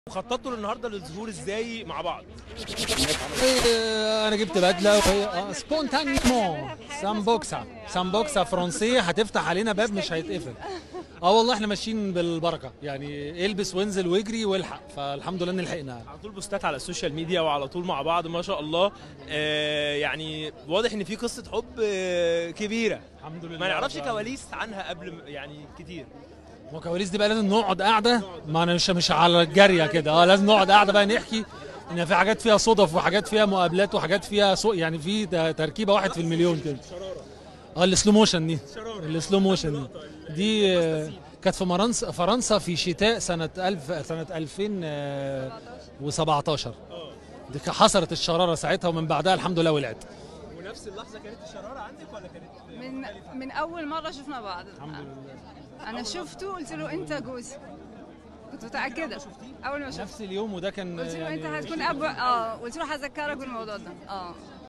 خططوا النهارده للظهور ازاي مع بعض إيه، انا جبت بدله وهي اه سبونتانيمون سامبوكسا سامبوكسا فرنسيه هتفتح علينا باب مش هيتقفل اه والله احنا ماشيين بالبركه يعني البس وانزل واجري والحق فالحمد لله ان لحقنا على طول بوستات على السوشيال ميديا وعلى طول مع بعض ما شاء الله آه يعني واضح ان في قصه حب آه كبيره الحمد لله ما نعرفش كواليس عنها قبل م- يعني كتير وكواليس دي بقى لازم نقعد قاعده ما انا مش مش على الجاريه كده اه لازم نقعد قاعده بقى نحكي ان في حاجات فيها صدف وحاجات فيها مقابلات وحاجات فيها سوء يعني في ت- تركيبه واحد في المليون كده اه السلو موشن دي السلو موشن دي دي آه، كانت في فرنسا فرنسا في شتاء سنه 1000 سنه 2017 دي كان حصلت الشراره ساعتها ومن بعدها الحمد لله ولعت ونفس اللحظه كانت الشراره عندك ولا كانت من من اول مره شفنا بعض الحمد لله انا شفته قلت له انت جوزي كنت متاكده اول ما شفته نفس اليوم وده كان قلت له انت يعني هتكون اب اه قلت له هذكرك بالموضوع ده اه